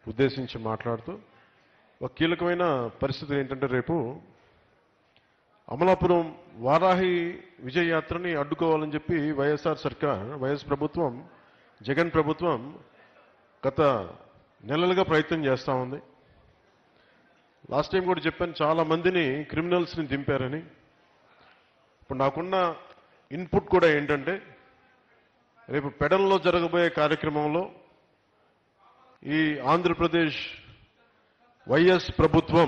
ఉద్దేశించి మాట్లాడుతూ ఒక కీలకమైన పరిస్థితి ఏంటంటే రేపు అమలాపురం వారాహి విజయ యాత్రని అడ్డుకోవాలని చెప్పి వైఎస్ఆర్ సర్కార్ వైఎస్ ప్రభుత్వం జగన్ ప్రభుత్వం గత నెలలుగా ప్రయత్నం చేస్తూ ఉంది లాస్ట్ టైం కూడా చెప్పాను చాలా మందిని క్రిమినల్స్ని దింపారని ఇప్పుడు నాకున్న ఇన్పుట్ కూడా ఏంటంటే రేపు పెడల్లో జరగబోయే కార్యక్రమంలో ఈ ఆంధ్రప్రదేశ్ వైఎస్ ప్రభుత్వం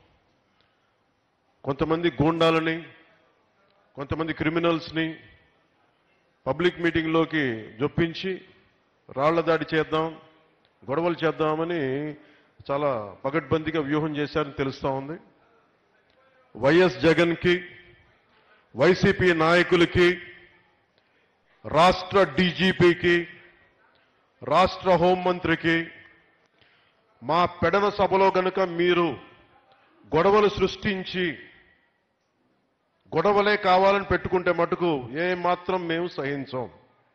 కొంతమంది గూండాలని కొంతమంది క్రిమినల్స్ని పబ్లిక్ మీటింగ్లోకి జొప్పించి రాళ్ల దాడి చేద్దాం గొడవలు చేద్దామని చాలా పగడ్బందీగా వ్యూహం చేశారని తెలుస్తా ఉంది వైఎస్ జగన్కి వైసీపీ నాయకులకి రాష్ట్ర డీజీపీకి రాష్ట్ర హోంమంత్రికి మా పెడన సభలో గనుక మీరు గొడవలు సృష్టించి గొడవలే కావాలని పెట్టుకుంటే మటుకు ఏ మాత్రం మేము సహించం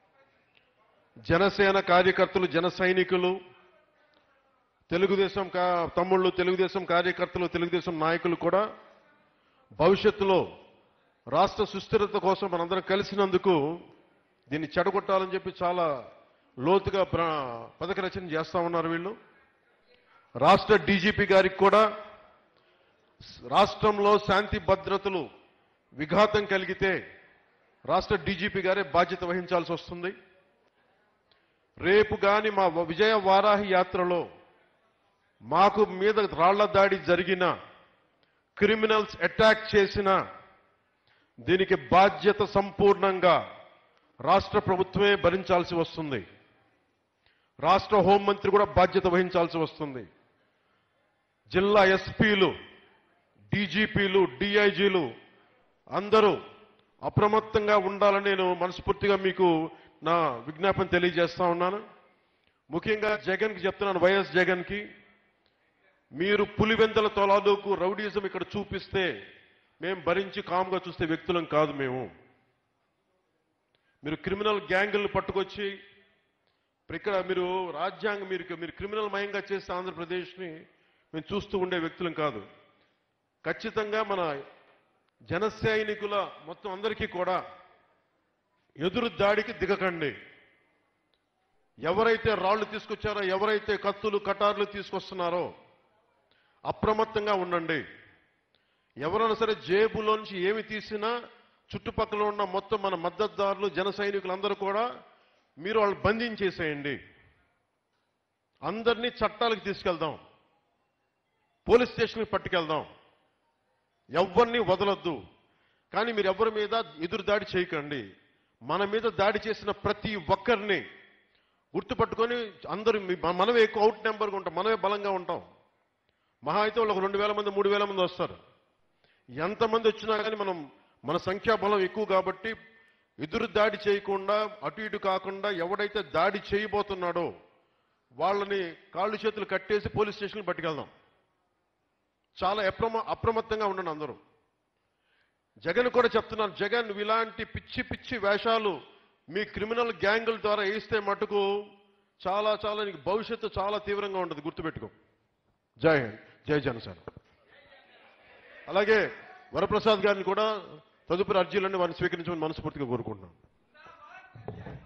జనసేన కార్యకర్తలు జన సైనికులు తెలుగుదేశం కా- తమ్ముళ్ళు తెలుగుదేశం కార్యకర్తలు తెలుగుదేశం నాయకులు కూడా భవిష్యత్తులో రాష్ట్ర సుస్థిరత కోసం మనందరం కలిసినందుకు దీన్ని చెడగొట్టాలని చెప్పి చాలా లోతుగా ప్ర- పథక రచన చేస్తా ఉన్నారు వీళ్ళు రాష్ట్ర డీజీపీ గారికి కూడా రాష్ట్రంలో శాంతి భద్రతలు విఘాతం కలిగితే రాష్ట్ర డీజీపీ గారే బాధ్యత వహించాల్సి వస్తుంది రేపు గాని మా విజయ వారాహి యాత్రలో మాకు మీద రాళ్ల దాడి జరిగిన క్రిమినల్స్ అటాక్ చేసిన దీనికి బాధ్యత సంపూర్ణంగా రాష్ట్ర ప్రభుత్వమే భరించాల్సి వస్తుంది రాష్ట్ర హోంమంత్రి కూడా బాధ్యత వహించాల్సి వస్తుంది జిల్లా ఎస్పీలు డీజీపీలు డిఐజీలు అందరూ అప్రమత్తంగా ఉండాలని నేను మనస్ఫూర్తిగా మీకు నా విజ్ఞాపన తెలియజేస్తా ఉన్నాను ముఖ్యంగా జగన్కి చెప్తున్నాను వైఎస్ జగన్కి మీరు పులివెందల తొలాదుకు రౌడీజం ఇక్కడ చూపిస్తే మేము భరించి కామ్గా చూస్తే వ్యక్తులం కాదు మేము మీరు క్రిమినల్ గ్యాంగులను పట్టుకొచ్చి ఇప్పుడు ఇక్కడ మీరు రాజ్యాంగం మీరు మీరు క్రిమినల్ మయంగా చేస్తే ఆంధ్రప్రదేశ్ని మేము చూస్తూ ఉండే వ్యక్తులం కాదు ఖచ్చితంగా మన జన సైనికుల మొత్తం అందరికీ కూడా ఎదురు దాడికి దిగకండి ఎవరైతే రాళ్లు తీసుకొచ్చారో ఎవరైతే కత్తులు కటార్లు తీసుకొస్తున్నారో అప్రమత్తంగా ఉండండి ఎవరైనా సరే జేబులోంచి ఏమి తీసినా చుట్టుపక్కల ఉన్న మొత్తం మన మద్దతుదారులు జన సైనికులందరూ కూడా మీరు వాళ్ళు బంధించేసేయండి అందరినీ చట్టాలకు తీసుకెళ్దాం పోలీస్ స్టేషన్కి పట్టుకెళ్దాం ఎవరిని వదలొద్దు కానీ మీరు ఎవరి మీద ఎదురు దాడి చేయకండి మన మీద దాడి చేసిన ప్రతి ఒక్కరిని గుర్తుపట్టుకొని అందరూ మీ- మనమే ఎక్కువ అవుట్ నెంబర్గా ఉంటాం మనమే బలంగా ఉంటాం మహా అయితే వాళ్ళు ఒక రెండు వేల మంది మూడు వేల మంది వస్తారు ఎంతమంది వచ్చినా కానీ మనం మన సంఖ్యాబలం ఎక్కువ కాబట్టి ఎదురు దాడి చేయకుండా అటు ఇటు కాకుండా ఎవడైతే దాడి చేయబోతున్నాడో వాళ్ళని కాళ్ళు చేతులు కట్టేసి పోలీస్ స్టేషన్కి పట్టుకెళ్దాం చాలా అప్రమ అప్రమత్తంగా ఉండండి అందరూ జగన్ కూడా చెప్తున్నాను జగన్ నువ్వు ఇలాంటి పిచ్చి పిచ్చి వేషాలు మీ క్రిమినల్ గ్యాంగుల ద్వారా వేస్తే మటుకు చాలా చాలా నీకు భవిష్యత్తు చాలా తీవ్రంగా ఉంటుంది గుర్తుపెట్టుకో జై హింద్ జై జనసేన అలాగే వరప్రసాద్ గారిని కూడా తదుపరి అర్జీలన్నీ వారిని స్వీకరించమని మనస్ఫూర్తిగా కోరుకుంటున్నాను